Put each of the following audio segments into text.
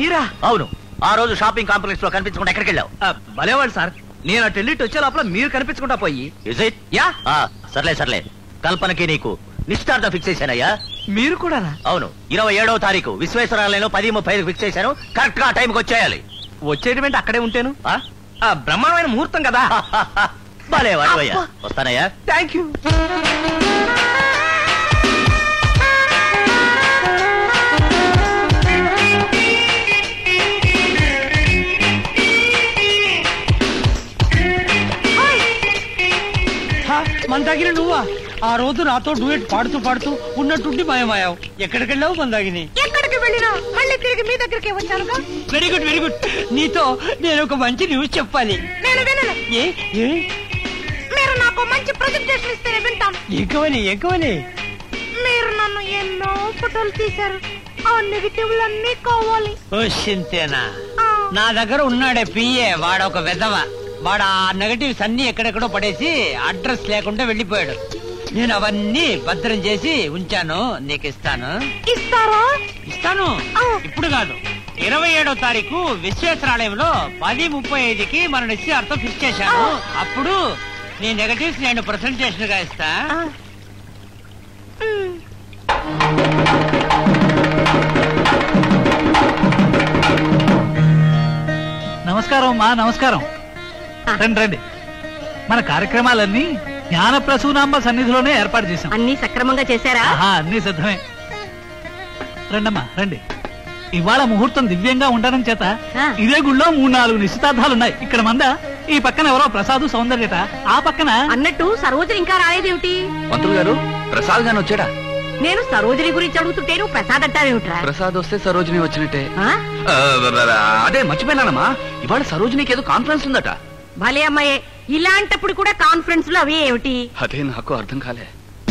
మీరా అవును ఆ రోజు షాపింగ్ కాంప్లెక్స్ లో కనిపించకుండా ఎక్కడికి వెళ్ళావు ఆ, భలేవాడు సార్ నేను అటు వెళ్ళి వచ్చే లోపల మీరు కనిపించకుండా పోయి ఇజ్ ఇట్ యా సర్లే సర్లే కల్పనకి నీకు నిశ్చితార్థం ఫిక్స్ చేశానయ్యా మీరు కూడా అవును ఇరవై ఏడవ తారీఖు విశ్వేశ్వరాలయంలో పది ముప్పై ఐదు ఫిక్స్ చేశాను కరెక్ట్ గా టైంకి వచ్చేయాలి వచ్చేటువంటి అక్కడే ఉంటాను ఆ? ఆ, బ్రహ్మాండమైన ముహూర్తం కదా భలే వాడివయ్యా వస్తానయ్యా థ్యాంక్ యూ మందాగిని నువ్వా ఆ రోజు నాతో డూయట్ పాడుతూ పాడుతూ ఉన్నట్టుండి మాయమాయావు ఎక్కడికి వెళ్ళావు మందాగిని ఎక్కడికి వెళ్ళినా మళ్ళీ తిరిగి మీ దగ్గరికి వచ్చానుగా వెరీ గుడ్ వెరీ గుడ్ నీతో నేను ఒక మంచి న్యూస్ చెప్పాలి నేను వినను ఏ ఏ మీరు నాకు మంచి ప్రజెంటేషన్ ఇస్తేనే వింటాను ఎక్కువని ఎక్కువని మీరు నన్ను ఎన్నో ఫోటోలు తీశారు ఆ నెగిటివ్లన్నీ కావాలి ఓ సింతేనా ఆ, నా దగ్గర ఉన్నాడే పిఏ వాడు ఒక వెధవ వాడు ఆ నెగటివ్స్ అన్ని ఎక్కడెక్కడో పడేసి అడ్రస్ లేకుండా వెళ్ళిపోయాడు నేను అవన్నీ భద్రం చేసి ఉంచాను నీకు ఇస్తాను ఇస్తారా ఇస్తాను ఆ. ఇప్పుడు కాదు ఇరవై ఏడో తారీఖు విశ్వేశ్వరాలయంలో పది ముప్పై ఐదుకి మన నిశ్చయార్థం ఫిక్స్ చేశాను అప్పుడు నీ నెగటివ్స్ నేను ప్రజెంటేషన్ గా ఇస్తా ఆ. మ్, నమస్కారం అమ్మా నమస్కారం రండి రండి మన కార్యక్రమాలన్నీ జ్ఞాన ప్రసూనాంబ సన్నిధిలోనే ఏర్పాటు చేశాం అన్నీ సక్రమంగా చేశారా ఆహా అన్ని సిద్ధమే రండమ్మా రండి ఇవాళ ముహూర్తం దివ్యంగా ఉండడం చేత ఆ. ఇదే గుళ్ళో మూడు నాలుగు నిశ్చితార్థాలు ఉన్నాయి ఇక్కడ మంద ఈ పక్కన ఎవరో ప్రసాదు సౌందర్యట ఆ పక్కన అన్నట్టు సరోజని ఇంకా రాలేదేమిటి మంత్రులు గారు ప్రసాద్ గాని వచ్చాడా నేను సరోజని గురించి అడుగుతుంటే నువ్వు ప్రసాద్ అంటావేమిట్రా ప్రసాద్ వస్తే సరోజిని వచ్చినట్టే ఆ? ఆ, అదే మర్చిపోయినానమ్మా ఇవాళ సరోజినికి ఏదో కాన్ఫరెన్స్ ఉందట భలే అమ్మాయే ఇలాంటప్పుడు కూడా కాన్ఫరెన్స్ లో అవి ఏమిటి అదే నాకు అర్థం కాలే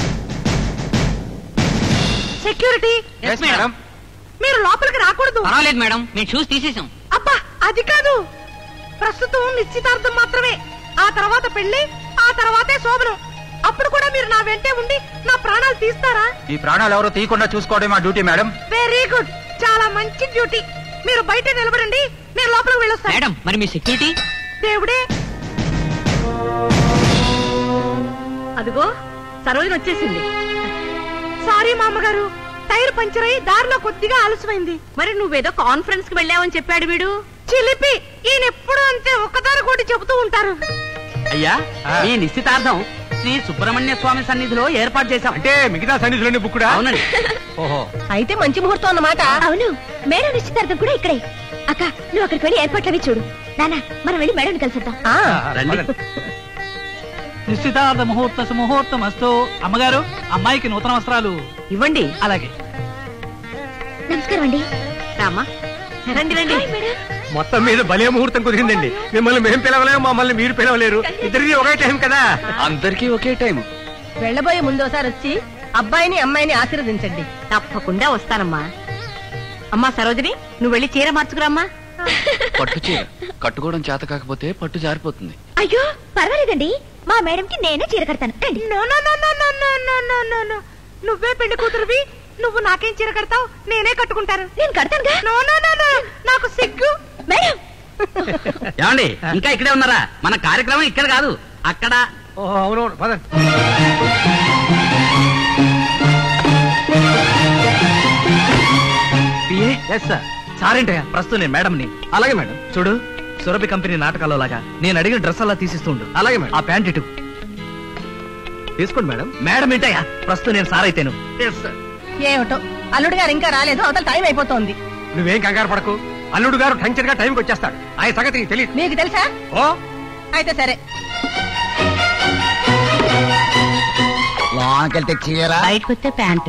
సెక్యూరిటీ మీరు లోపలికి రాకూడదు పర్వాలేదు మేడం మేము చూసి తీసేసాం అబ్బా అది కాదు ప్రస్తుతం నిశ్చితార్థం మాత్రమే ఆ తర్వాత పెళ్లి ఆ తర్వాతే శోభనం అప్పుడు కూడా మీరు నా వెంటే ఉండి నా ప్రాణాలు తీస్తారా ఈ ప్రాణాలు ఎవరో తీయకుండా చూసుకోవడం మా డ్యూటీ మేడం వెరీ గుడ్ చాలా మంచి డ్యూటీ మీరు బయట నిలబడండి నేను లోపలికి వెళ్ళొస్తాను మేడం మరి మీ సెక్యూరిటీ దేవుడే అదిగో సరోజన వచ్చేసింది సారీ మా అమ్మగారు టైర్ పంచర్ అయి దారిలో కొద్దిగా ఆలస్యమైంది మరి నువ్వేదో కాన్ఫరెన్స్ కి వెళ్ళావని చెప్పాడు వీడు చిలిపి ఈయన ఎప్పుడు అంతే ఒక్కదారి కూడా చెబుతూ ఉంటారు అయ్యా మీ నిశ్చితార్థం శ్రీ సుబ్రహ్మణ్య స్వామి సన్నిధిలో ఏర్పాటు చేశాం అంటే మిగతా సన్నిధిలోని బుక్కుడా అవునండి ఓహో అయితే మంచి ముహూర్తం అన్నమాట అవును మేడం నిశ్చితార్థం కూడా ఇక్కడే అక్క నువ్వు అక్కడికి వెళ్ళి ఏర్పాట్లవి చూడు నానా మనం వెళ్ళి మేడం కలిసిద్దాం రండి నిశ్చితార్థ ముహూర్త సుముహూర్తం అస్తు అమ్మగారు అమ్మాయికి నూతన వస్త్రాలు ఇవ్వండి అలాగే నమస్కారం అండి రామా రండి రండి హాయ్ మేడం మొత్తం మీద భలే ముహూర్తం కుదిరిందండి మిమ్మల్ని మేము పిలవలేము మమ్మల్ని మీరు పిలవలేరు ఇద్దరిది ఒకే టైం కదా అందరికీ ఒకే టైం వెళ్ళబోయే ముందు ఒకసారి వచ్చి అబ్బాయిని అమ్మాయిని ఆశీర్వదించండి తప్పకుండా వస్తానమ్మా అమ్మా సరోజిని నువ్వు వెళ్ళి చీర మార్చుకురామ్మా పట్టు చీర కట్టుకోవడం చేత కాకపోతే పట్టు జారిపోతుంది అయ్యో పర్వాలేదండి మా మేడంకి నేనే చీర కడతాను రండి no no no no no no no no no no నువ్వే పెళ్లి కూతురువి నువ్వు నాకేం చీర కడతావు నేనే కట్టుకుంటాను నేను కడతానుగా నో నో నో నో నాకు సిగ్గు మేడం ఏమండి ఇంకా ఇక్కడే ఉన్నారా మన కార్యక్రమం ఇక్కడ కాదు అక్కడ అవునవును పదండి ఎస్ సార్ సారేంటయ్యా ప్రస్తుతం నేను మేడం ని అలాగే మేడం చూడు సురభి కంపెనీ నాటకాల్లో లాగా నేను అడిగిన డ్రెస్ అలా తీసిస్తుండు అలాగే మేడం ఆ ప్యాంట్ ఇటు తీసుకోండి మేడం మేడం ఏంటయ్యా ప్రస్తుతం నేను సార్ అయితేను ఏమిటో అల్లుడు గారు ఇంకా రాలేదు అవతల టైం అయిపోతోంది నువ్వేం కంగారు పడకు అల్లుడు గారు టంచర్ గా టైంకి వచ్చేస్తాడు ఆయన సంగతి నీకు తెలియదు మీకు తెలుసా ఓ అయితే సరే లోనకెళ్తే చీర బయటకు వస్తే ప్యాంట్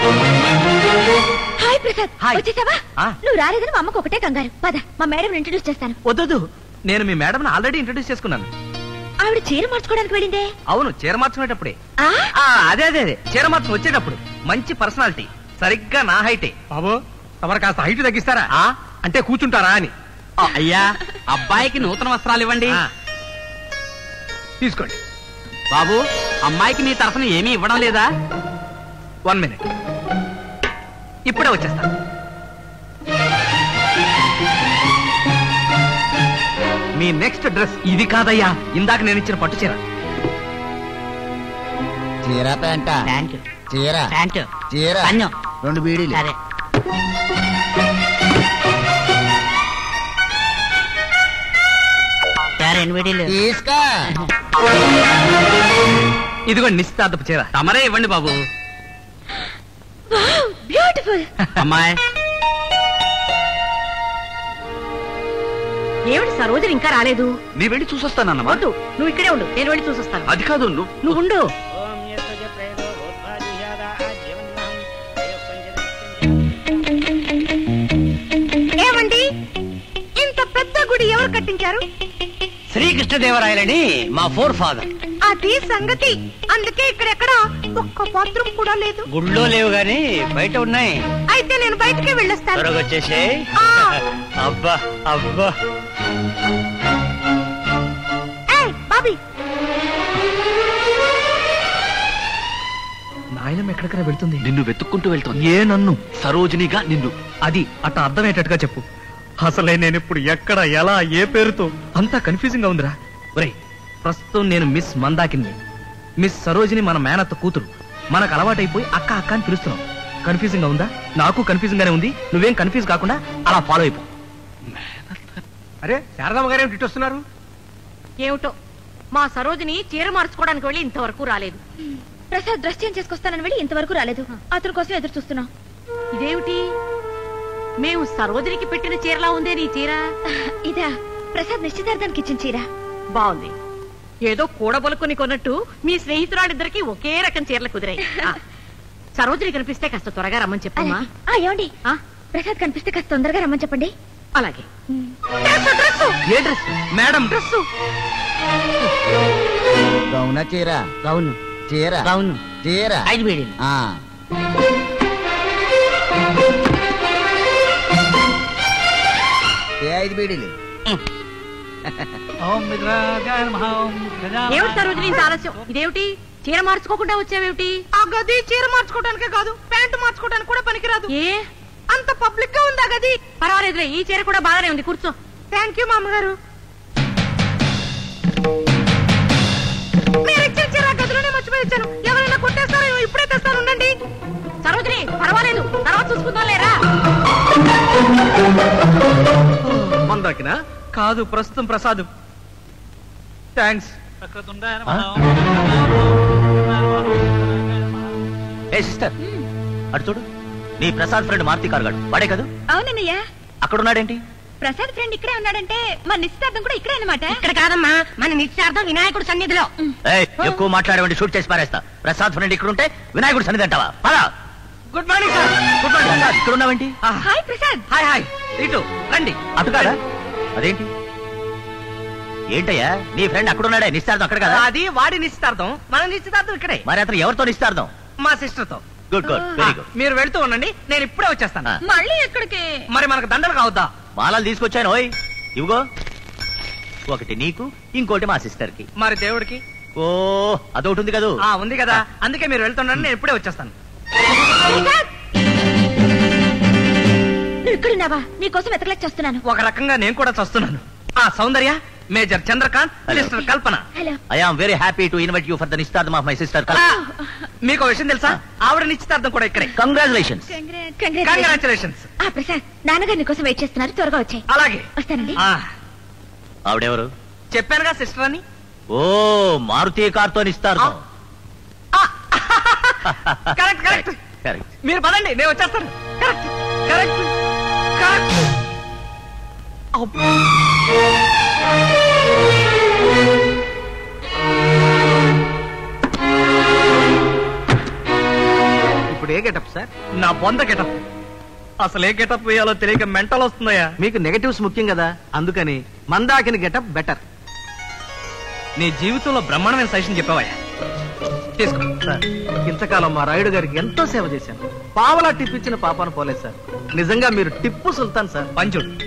హాయ్ ప్రసాద్ హాయ్. వచ్చేసావా ఆ. నువ్వు రాలేదని మా అమ్మకు ఒకటే కంగారు పద మా మేడం ఇంట్రడ్యూస్ చేస్తాను వద్దు నేను మీ మేడం ఆల్రెడీ ఇంట్రడ్యూస్ చేసుకున్నాను ఆవిడ చీర మార్చుకోవడానికి వెళ్ళిందే అవును చీర మార్చుకునేటప్పుడే ఆ ఆ, అదే అదే అదే చీర మార్చుకుని వచ్చేటప్పుడు మంచి పర్సనాలిటీ సరిగ్గా నా హైటే బాబు తమరు కాస్త హైట్ తగ్గిస్తారా అంటే కూర్చుంటారా అని అయ్యా అబ్బాయికి నూతన వస్త్రాలు ఇవ్వండి తీసుకోండి బాబు అమ్మాయికి మీ తరఫున ఏమీ ఇవ్వడం లేదా వన్ మినిట్ ఇప్పుడే వచ్చేస్తా నీ నెక్స్ట్ డ్రెస్ ఇది కాదయ్యా ఇందాక నేను ఇచ్చిన పట్టు చీర చీర పెంట ప్యాంటు చీర ప్యాంటు చీర పన్ను రెండు బీడీలు సరే సరే ఎన్ని వీడియోలు తీసుకో ఇదిగో నిశ్చితార్థపు చీర తమరే ఇవ్వండి బాబు బ్యూటిఫుల్ అమ్మాయి ఏమిటి సరోజని ఇంకా రాలేదు నీ వెళ్ళి చూసొస్తానన్నమా వద్దు నువ్వు ఇక్కడే ఉండు నేను వెళ్ళి చూసొస్తాను అది కాదు నువ్వు నువ్వు ఉండు ఏమండి ఇంత పెద్ద గుడి ఎవరు కట్టించారు శ్రీకృష్ణదేవరాయలని మా ఫోర్ ఫాదర్ అది సంగతి అందుకే ఇక్కడెక్కడ ఒక్క బాత్రూమ్ కూడా లేదు గుళ్ళో లేవు గాని బయట ఉన్నాయి అయితే నేను బయటికి వెళ్ళొస్తాను త్వరగా వచ్చేసే ఆ. అబ్బా అబ్బా ఏయ్, బాబీ నాయనం ఎక్కడికైనా వెళ్తుంది నిన్ను వెతుక్కుంటూ వెళ్తోంది ఏ నన్ను సరోజినిగా నిన్ను అది అట్ట అర్థమయ్యేటట్టుగా చెప్పు అసలే నేను ఇప్పుడు ఎక్కడ ఎలా ఏ పేరుతో అంతా కన్ఫ్యూజింగ్ గా ఉందిరా ఒరేయ్ ప్రస్తుతం నేను మిస్ మందాకిని మిస్ సరోజిని మన మేనత్త కూతురు మనకు అలవాటైపోయి అక్క అక్క అని పిలుస్తున్నాం కన్ఫ్యూజింగ్ గా ఉందా నాకు కన్ఫ్యూజింగ్ గానే ఉంది నువ్వేం కన్ఫ్యూజ్ కాకుండా అలా ఫాలో అయిపో అరే శారదమ్మ గారు ఏమిటి వస్తున్నారు ఏమిటో మా సరోజిని చీర మార్చుకోవడానికి వెళ్ళి ఇంతవరకు రాలేదు ప్రసాద్ డ్రెస్ చేంజ్ చేసుకొస్తానని వెళ్ళి ఇంతవరకు రాలేదు అతని కోసం ఎదురు చూస్తున్నాం ఇదేమిటి మేము సరోజినికి పెట్టిన చీరలా ఉందే నీ చీర ఇదా ప్రసాద్ నిశ్చితార్థానికి ఇచ్చిన చీర బాగుంది ఏదో కూడబలుకుని కొన్నట్టు మీ స్నేహితురాలిద్దరికి ఒకే రకం చీరలు కుదిరాయి ఆ, సరోజిని కనిపిస్తే కాస్త త్వరగా రమ్మని చెప్పమ్మా అలాగే. ఆ, ఏమండి ఆ, ప్రసాద్ కనిపిస్తే కాస్త తొందరగా రమ్మని చెప్పండి అలాగే ఏ డ్రెస్ మేడం డ్రెస్ గౌన చీర గౌను చీర గౌను చీర ఐదు వీడియోలు ఆ. ఏ ఐదు బీడీలు ఓం విగ్రహాయ నమః, ఓం గజాననాయ ఏమిటి సరోజిని ఇంత ఆలస్యం ఇదేమిటి చీర మార్చుకోకుండా వచ్చావేమిటి ఆ గది చీర మార్చుకోవడానికే కాదు ప్యాంటు మార్చుకోవడానికి కూడా పనికిరాదు ఏ అంత పబ్లిక్ గా ఉందా గది పర్వాలేదులే ఈ చీర కూడా బాగానే ఉంది కూర్చో థ్యాంక్ యూ మామగారు మీరు ఇచ్చిన చీర ఆ గదిలోనే మర్చిపోయి వచ్చాను ఎవరైనా కొట్టేస్తారో ఇప్పుడే తెస్తాను ఉండండి సరోజిని పర్వాలేదు తర్వాత చూసుకుందాం లేరా మందాకినా కాదు ప్రస్తుతం ప్రసాద్ థ్యాంక్స్ వక్రతుండాయ నమః, ఆ? ఓం గజాననాయ నమః, ఏ సిస్టర్ అటు చూడు నీ ప్రసాద్ ఫ్రెండ్ మార్తి కార్గాడు వాడే కదా అవునన్నయ్య అక్కడ ఉన్నాడేంటి ప్రసాద్ ఫ్రెండ్ ఇక్కడే ఉన్నాడంటే మన నిశ్చితార్థం కూడా ఇక్కడే అనమాట ఇక్కడ కాదమ్మా మన నిశ్చార్థం వినాయకుడు సన్నిధిలో ఏయ్, ఎక్కువ మాట్లాడేవండి షూట్ చేసి పారేస్తా ప్రసాద్ ఫ్రెండ్ ఇక్కడ ఉంటే వినాయకుడు సన్నిధి అంటావా పదా good morning sir good morning Prasad ఇక్కడ ఉన్నావేంటి హాయ్ ప్రసాద్ హాయ్ హాయ్ ఇటు రండి అటు కాదా అదేంటి ఏంటయ్యా నీ ఫ్రెండ్ అక్కడ ఉన్నాడే నిస్తార్థం అక్కడ కదా అది వాడి నిశ్చితార్థం మన నిశ్చితార్థం ఇక్కడే మరి అతను ఎవరితో నిస్తార్థం మా సిస్టర్ తో గుడ్ గుడ్ వెరీ గుడ్ మీరు వెళ్తూ ఉండండి నేను ఇప్పుడే వచ్చేస్తాను ఆ. మళ్ళీ ఎక్కడికి మరి మనకు దండలు కావద్దా మాలలు తీసుకొచ్చాను ఓయ్ ఇవిగో ఒకటి నీకు ఇంకోటి మా సిస్టర్ కి మరి దేవుడికి ఓ అదొకటి ఉంది కదా ఆ ఉంది కదా అందుకే మీరు వెళ్తుండండి నేను ఇప్పుడే వచ్చేస్తాను నువ్వు ఇక్కడున్నావా నీకోసం వెతకలేక చేస్తున్నాను ఒక రకంగా నేను కూడా చస్తున్నాను ఆ Soundarya major Chandrakant Hello. Sister Kalpana hello I am very happy to invite you for the నిస్తార్థం ఆఫ్ మై సిస్టర్ ఆ, మీకు విషయం తెలుసా ఆవిడ నిశ్చితార్థం కూడా ఇక్కడే కంగ్రాచులేషన్స్ కంగ్రాచులేషన్స్ ఆ ప్రసాద్ నాన్నగారు నీకోసం వెయిట్ చేస్తున్నారు త్వరగా వచ్చాయి అలాగే వస్తానండి ఆ, ఆవిడెవరు చెప్పానుగా సిస్టర్ అని ఓ మారుతి కార్తో నిస్తార్థం కరెక్ట్ కరెక్ట్ కరెక్ట్ మీరు పదండి నేను వచ్చేస్తాను కరెక్ట్ కరెక్ట్ కరెక్ట్ అబ్బా. ఇప్పుడు ఏ గెటప్ సార్ నా బొంద గెటప్ అసలు ఏ గెటప్ వేయాలో తెలియక మెంటల్ వస్తుందయ్యా మీకు నెగటివ్స్ ముఖ్యం కదా అందుకని మందాకిని గెటప్ బెటర్ నీ జీవితంలో బ్రహ్మాండమైన సజెషన్ చెప్పావయ్యా తీసుకో సార్ ఇంతకాలం మా రాయుడు గారికి ఎంతో సేవ చేశాను పావలా టిప్ ఇచ్చిన పాపాను పోలేదు సార్ నిజంగా మీరు టిప్పు సుల్తాన్ సార్ పంచుడు